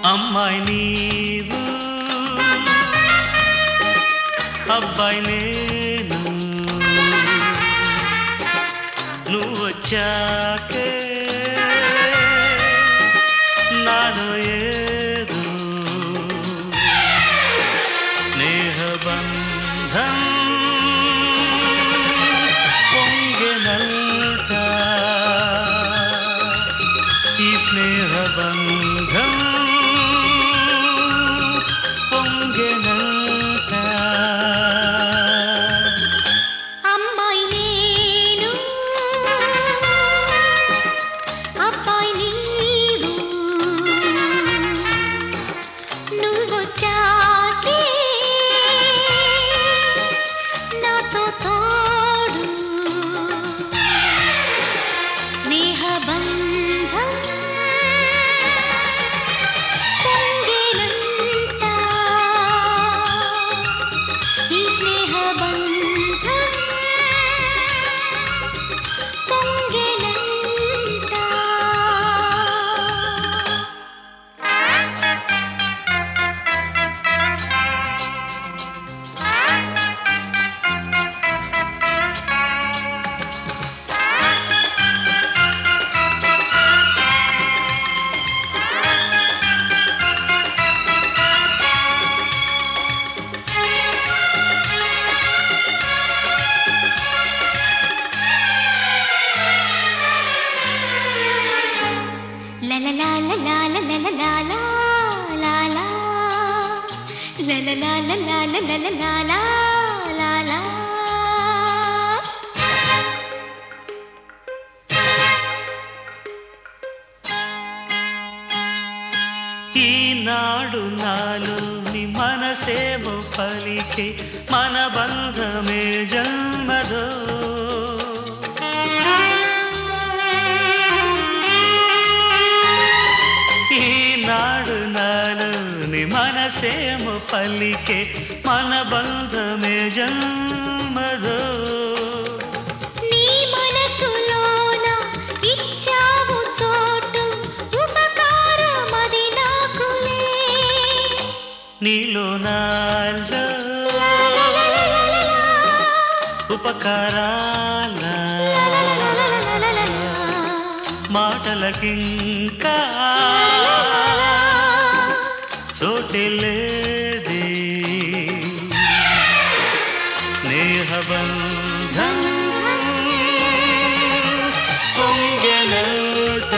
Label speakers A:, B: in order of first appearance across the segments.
A: అమ్మాయి నీవు అబ్బాయి నేను నువ్వు వచ్చాకే నాలో ఏదో స్నేహబంధం పొంగెనంట ఈ స్నేహబంధం పొంగెనంట
B: అమ్మాయి నేను అబ్బాయి నీవు నువ్వొచ్చాకే నాతో తోడు స్నేహబంధం పొంగెనంట ఈ స్నేహబంధం పొంగెనంట La la la la la la la la la la la la La la la la la la la la la la la la
A: ఈనాడు నాలోని మనసేమో పలికే మన బంధమే జన్మదో ఈనాడు నాలోని మనసేమో పలికే మన బంధమే జన్మదో
B: నీ మనసులోన ఇచ్చావు చోటు ఉపకారమది నాకులే
A: నీలో నాలో ఉపకారాల మాటలకింకా చోటెలేదే స్నేహబంధం పొంగెనట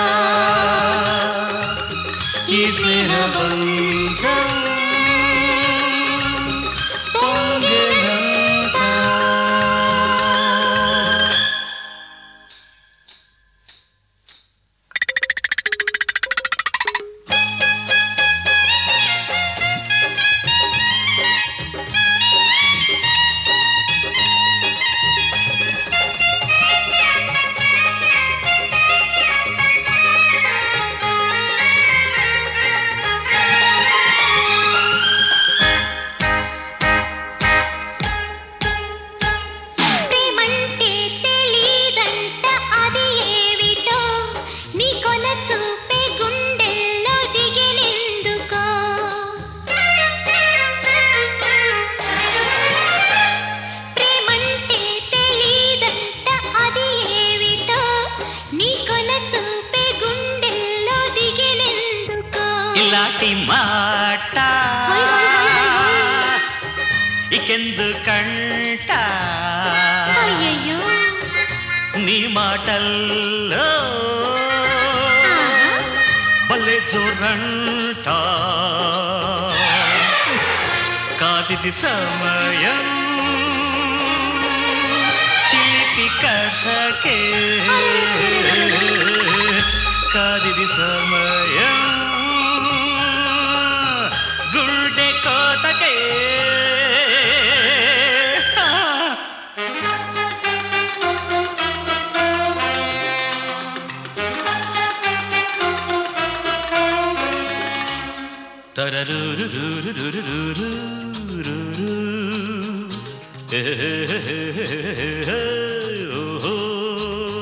A: ఈ స్నేహబంధం పొంగెనట
B: ప్రేమంటే తెలీదంట అది ఏమిటో నీ కొన చూపే గుండెల్లో దిగినెందుకో ప్రేమంటే తెలీదంట అది ఏమిటో నీ కొన చూపే గుండెల్లో దిగినెందుకో
A: ఇలాంటి మాట
B: హోయ్ హోయ్ హోయ్ హోయ్ హోయ్.
A: ఇకెందుకంట
B: అయ్యయ్యో
A: నీ మాటల్లో
B: ఆహా.
A: భలే జోరంట కాదిది సమయం చిలిపి కథకే కాదిది సమయం గుండె కోతకే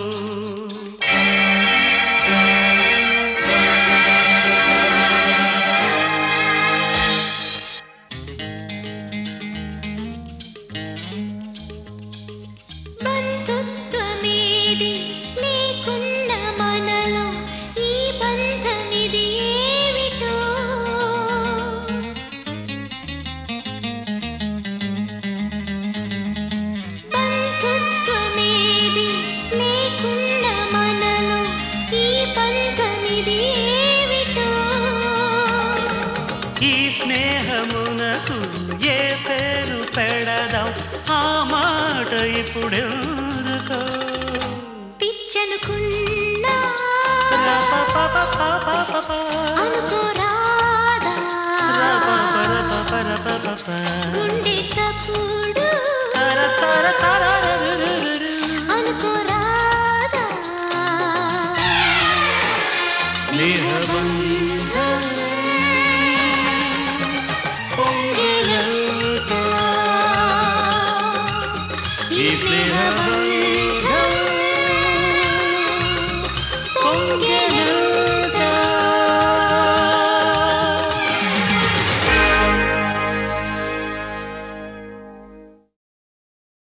A: ఓహో ఇప్పుడెందుకో
B: పిచ్చనుకున్నా
A: రపపపపపప.
B: అనుకోరాదా
A: రపపరపపరపపప.
B: గుండె చప్పుడు
A: తర తర తరరరురురు.
B: అనుకోరాదా
A: స్నేహబంధం పొంగెలంట. ఈ స్నేహబంధం పొంగెలంట.